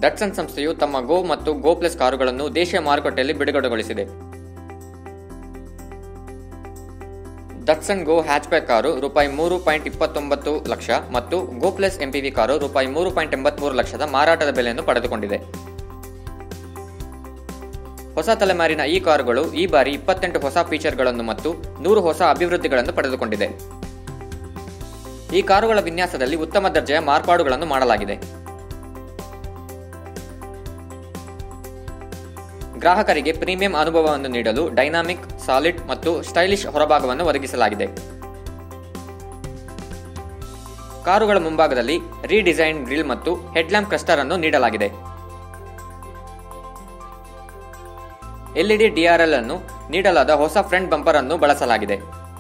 Datsun ಸಂಸ್ಥೆಯು ತಮ್ಮ ಗೋ ಮತ್ತು ಗೋ ಪ್ಲಸ್ ಕಾರುಗಳನ್ನು ದೇಶೀಯ ಮಾರುಕಟ್ಟೆಯಲ್ಲಿ ಬಿಡುಗಡೆಗೊಳಿಸಿದೆ ದಟ್ಸನ್ ಗೋ ಹ್ಯಾಚ್ಬ್ಯಾಕ್ ಕಾರು ರೂಪಾಯಿ ಮೂರು ಪಾಯಿಂಟ್ ಇಪ್ಪತ್ತೊಂಬತ್ತು ಲಕ್ಷ ಮತ್ತು ಗೋ ಪ್ಲಸ್ ಎಂಪಿವಿ ಕಾರು ರೂಪಾಯಿ ಮೂರು ಪಾಯಿಂಟ್ ಎಂಬತ್ಮೂರು ಲಕ್ಷದ ಮಾರಾಟದ ಬೆಲೆಯನ್ನು ಪಡೆದುಕೊಂಡಿದೆ ಹೊಸ ತಲೆಮಾರಿನ ಈ ಕಾರುಗಳು ಈ ಬಾರಿ ಇಪ್ಪತ್ತೆಂಟು ಹೊಸ ಫೀಚರ್ಗಳನ್ನು ಮತ್ತು ನೂರು ಹೊಸ ಅಭಿವೃದ್ಧಿಗಳನ್ನು ಪಡೆದುಕೊಂಡಿದೆ ಈ ಕಾರುಗಳ ವಿನ್ಯಾಸದಲ್ಲಿ ಉತ್ತಮ ದರ್ಜೆಯ ಮಾರ್ಪಾಡುಗಳನ್ನು ಮಾಡಲಾಗಿದೆ ಗ್ರಾಹಕರಿಗೆ ಪ್ರೀಮಿಯಂ ಅನುಭವವನ್ನು ನೀಡಲು ಡೈನಾಮಿಕ್ ಸಾಲಿಡ್ ಮತ್ತು ಸ್ಟೈಲಿಶ್ ಹೊರಭಾಗವನ್ನು ಒದಗಿಸಲಾಗಿದೆ ಕಾರುಗಳ ಮುಂಭಾಗದಲ್ಲಿ ರೀಡಿಸೈನ್ ಗ್ರಿಲ್ ಮತ್ತು ಹೆಡ್ಲ್ಯಾಂಪ್ ಕ್ಲಸ್ಟರ್ ಅನ್ನು ನೀಡಲಾಗಿದೆ ಎಲ್ಇಡಿ ಡಿಆರ್ಎಲ್ ಅನ್ನು ನೀಡಲಾದ ಹೊಸ ಫ್ರಂಟ್ ಬಂಪರ್ ಅನ್ನು ಬಳಸಲಾಗಿದೆ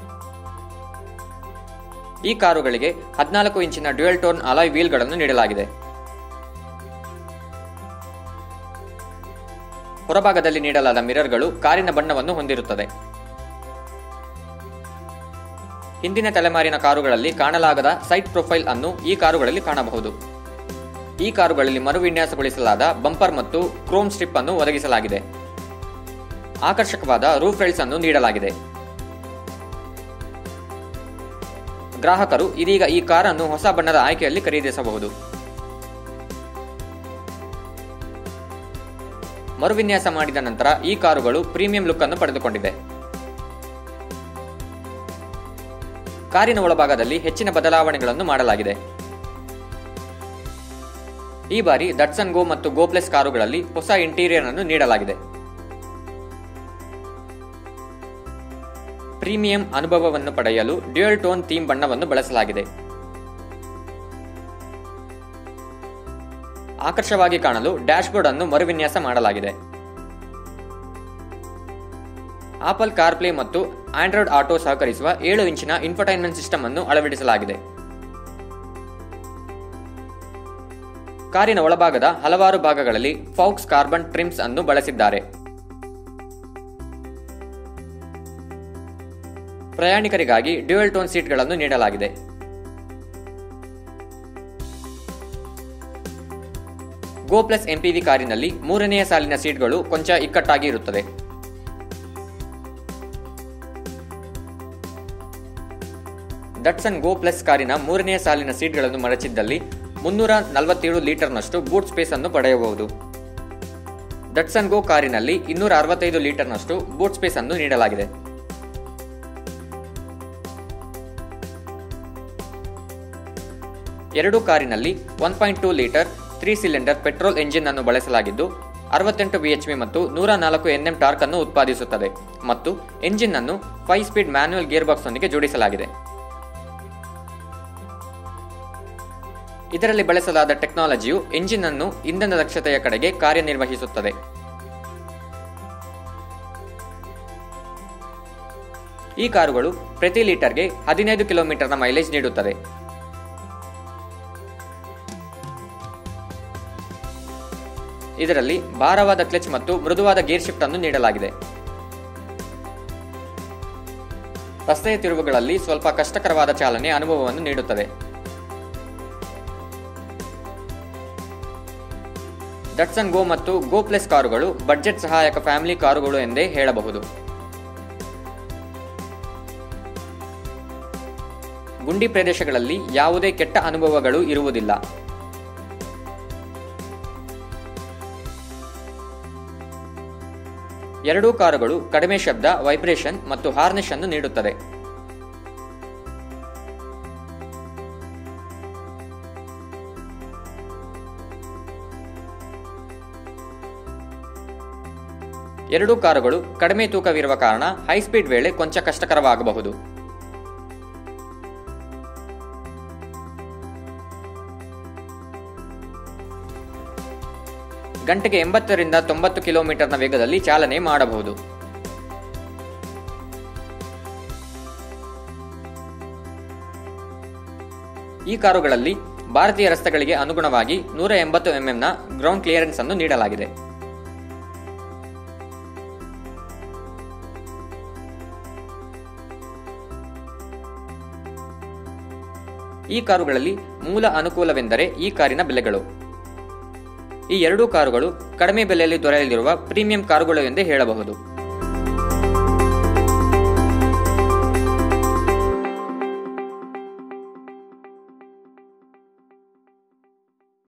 ಈ ಕಾರುಗಳಿಗೆ ಹದಿನಾಲ್ಕು ಇಂಚಿನ ಡ್ಯುಯಲ್ ಟೋನ್ ಅಲಾಯ್ ವೀಲ್ಗಳನ್ನು ನೀಡಲಾಗಿದೆ ಹೊರಭಾಗದಲ್ಲಿ ನೀಡಲಾದ ಮಿರರ್ಗಳು ಕಾರಿನ ಬಣ್ಣವನ್ನು ಹೊಂದಿರುತ್ತದೆ ಹಿಂದಿನ ತಲೆಮಾರಿನ ಕಾರುಗಳಲ್ಲಿ ಕಾಣಲಾಗದ ಸೈಡ್ ಪ್ರೊಫೈಲ್ ಅನ್ನು ಈ ಕಾರುಗಳಲ್ಲಿ ಕಾಣಬಹುದು ಈ ಕಾರುಗಳಲ್ಲಿ ಮರುವಿನ್ಯಾಸಗೊಳಿಸಲಾದ ಬಂಪರ್ ಮತ್ತು ಕ್ರೋಮ್ ಸ್ಟ್ರಿಪ್ ಅನ್ನು ಒದಗಿಸಲಾಗಿದೆ ಆಕರ್ಷಕವಾದ ರೂಫ್ ರೈಲ್ಸ್ ಅನ್ನು ನೀಡಲಾಗಿದೆ ಗ್ರಾಹಕರು ಇದೀಗ ಈ ಕಾರನ್ನು ಹೊಸ ಬಣ್ಣದ ಆಯ್ಕೆಯಲ್ಲಿ ಖರೀದಿಸಬಹುದು ಮರುವಿನ್ಯಾಸ ಮಾಡಿದ ನಂತರ ಈ ಕಾರುಗಳು ಪ್ರೀಮಿಯಂ ಲುಕ್ ಅನ್ನು ಪಡೆದುಕೊಂಡಿದೆ ಕಾರಿನ ಒಳಭಾಗದಲ್ಲಿ ಹೆಚ್ಚಿನ ಬದಲಾವಣೆಗಳನ್ನು ಮಾಡಲಾಗಿದೆ ಈ ಬಾರಿ ದಟ್ಸನ್ ಗೋ ಮತ್ತು ಗೋ ಪ್ಲಸ್ ಕಾರುಗಳಲ್ಲಿ ಹೊಸ ಇಂಟೀರಿಯರ್ ಅನ್ನು ನೀಡಲಾಗಿದೆ ಪ್ರೀಮಿಯಂ ಅನುಭವವನ್ನು ಪಡೆಯಲು ಡ್ಯುಯಲ್ ಟೋನ್ ಥೀಮ್ ಬಣ್ಣವನ್ನು ಬಳಸಲಾಗಿದೆ ಆಕರ್ಷವಾಗಿ ಕಾಣಲು ಡ್ಯಾಶ್ಬೋರ್ಡ್ ಅನ್ನು ಮರುವಿನ್ಯಾಸ ಮಾಡಲಾಗಿದೆ ಆಪಲ್ ಕಾರ್ಪ್ಲೇ ಮತ್ತು ಆಂಡ್ರಾಯ್ಡ್ ಆಟೋ ಸಹಕರಿಸುವ ಏಳು ಇಂಚಿನ ಇನ್ಫರ್ಟೈನ್ಮೆಂಟ್ ಸಿಸ್ಟಮ್ ಅನ್ನು ಅಳವಡಿಸಲಾಗಿದೆ ಕಾರಿನ ಒಳಭಾಗದ ಹಲವಾರು ಭಾಗಗಳಲ್ಲಿ ಫೌಕ್ಸ್ ಕಾರ್ಬನ್ ಟ್ರಿಮ್ಸ್ ಅನ್ನು ಬಳಸಿದ್ದಾರೆ ಪ್ರಯಾಣಿಕರಿಗಾಗಿ ಡ್ಯುಯಲ್ ಟೋನ್ ಸೀಟ್ಗಳನ್ನು ನೀಡಲಾಗಿದೆ ಗೋ ಪ್ಲಸ್ ಎಂಪಿವಿ ಕಾರಿನಲ್ಲಿ ಮೂರನೆಯ ಸಾಲಿನ ಸೀಟ್ಗಳು ಕೊಂಚ ಇಕ್ಕಟ್ಟಾಗಿ ಇರುತ್ತದೆ ದಟ್ಸನ್ ಗೋ ಪ್ಲಸ್ ಕಾರಿನ ಮೂರನೆಯ ಸಾಲಿನ ಸೀಟ್ಗಳನ್ನು ಮಡಚಿದ್ದಲ್ಲಿ ಮುನ್ನೂರ ನಲವತ್ತೇಳು ಲೀಟರ್ನಷ್ಟು ಬೂಟ್ ಸ್ಪೇಸ್ ಅನ್ನು ಪಡೆಯಬಹುದು ದಟ್ಸನ್ ಗೋ ಕಾರಿನಲ್ಲಿ ಇನ್ನೂರ ಅರವತ್ತೈದು ಲೀಟರ್ನಷ್ಟು ಬೂಟ್ ಸ್ಪೇಸ್ ಅನ್ನು ನೀಡಲಾಗಿದೆ ಎರಡು ಕಾರಿನಲ್ಲಿ one point two litre three cylinder petrol engine ಅನ್ನು ಬಳಸಲಾಗಿದ್ದು ಅರವತ್ತೆಂಟು ಬಿಎಚ್ಪಿ ಮತ್ತು ನೂರ ನಾಲ್ಕು ಎನ್ಎಂ ಟಾರ್ಕ್ ಅನ್ನು ಉತ್ಪಾದಿಸುತ್ತದೆ ಮತ್ತು ಎಂಜಿನ್ ಅನ್ನು five speed manual gear box ನೊಂದಿಗೆ ಜೋಡಿಸಲಾಗಿದೆ ಇದರಲ್ಲಿ ಬಳಸಲಾದ ಟೆಕ್ನಾಲಜಿಯು ಎಂಜಿನ್ ಅನ್ನು ಇಂಧನ ದಕ್ಷತೆಯ ಕಡೆಗೆ ಕಾರ್ಯನಿರ್ವಹಿಸುತ್ತದೆ ಈ ಕಾರುಗಳು ಪ್ರತಿ ಲೀಟರ್ಗೆ ಹದಿನೈದು ಕಿಲೋಮೀಟರ್ನ ಮೈಲೇಜ್ ನೀಡುತ್ತದೆ ಇದರಲ್ಲಿ ಭಾರವಾದ ಕ್ಲಚ್ ಮತ್ತು ಮೃದುವಾದ ಗೇರ್ ಶಿಫ್ಟ್ ಅನ್ನು ನೀಡಲಾಗಿದೆ ರಸ್ತೆಯ ತಿರುವುಗಳಲ್ಲಿ ಸ್ವಲ್ಪ ಕಷ್ಟಕರವಾದ ಚಾಲನೆ ಅನುಭವವನ್ನು ನೀಡುತ್ತದೆ ದಟ್ಸನ್ ಗೋ ಮತ್ತು ಗೋ ಪ್ಲಸ್ ಕಾರುಗಳು ಬಡ್ಜೆಟ್ ಸಹಾಯಕ ಫ್ಯಾಮಿಲಿ ಕಾರುಗಳು ಎಂದೇ ಹೇಳಬಹುದು ಗುಂಡಿ ಪ್ರದೇಶಗಳಲ್ಲಿ ಯಾವುದೇ ಕೆಟ್ಟ ಅನುಭವಗಳು ಇರುವುದಿಲ್ಲ ಎರಡೂ ಕಾರುಗಳು ಕಡಿಮೆ ಶಬ್ದ ವೈಬ್ರೇಷನ್ ಮತ್ತು ಹಾರ್ನೆಶ್ ಅನ್ನು ನೀಡುತ್ತದೆ ಎರಡೂ ಕಾರುಗಳು ಕಡಿಮೆ ತೂಕವಿರುವ ಕಾರಣ ಹೈ ಸ್ಪೀಡ್ ವೇಳೆ ಕೊಂಚ ಕಷ್ಟಕರವಾಗಬಹುದು ಗಂಟೆಗೆ ಎಂಬತ್ತರಿಂದ ತೊಂಬತ್ತು ಕಿಲೋಮೀಟರ್ನ ವೇಗದಲ್ಲಿ ಚಾಲನೆ ಮಾಡಬಹುದು ಈ ಕಾರುಗಳಲ್ಲಿ ಭಾರತೀಯ ರಸ್ತೆಗಳಿಗೆ ಅನುಗುಣವಾಗಿ ನೂರ ಎಂಬತ್ತು ಎಂಎಂನ ಗ್ರೌಂಡ್ ಕ್ಲಿಯರೆನ್ಸ್ ಅನ್ನು ನೀಡಲಾಗಿದೆ ಈ ಕಾರುಗಳಲ್ಲಿ ಮೂಲ ಅನುಕೂಲವೆಂದರೆ ಈ ಕಾರಿನ ಬೆಲೆಗಳು ಈ ಎರಡೂ ಕಾರುಗಳು ಕಡಿಮೆ ಬೆಲೆಯಲ್ಲಿ ದೊರೆಯಲಿರುವ ಪ್ರೀಮಿಯಂ ಕಾರುಗಳು ಎಂದೇ ಹೇಳಬಹುದು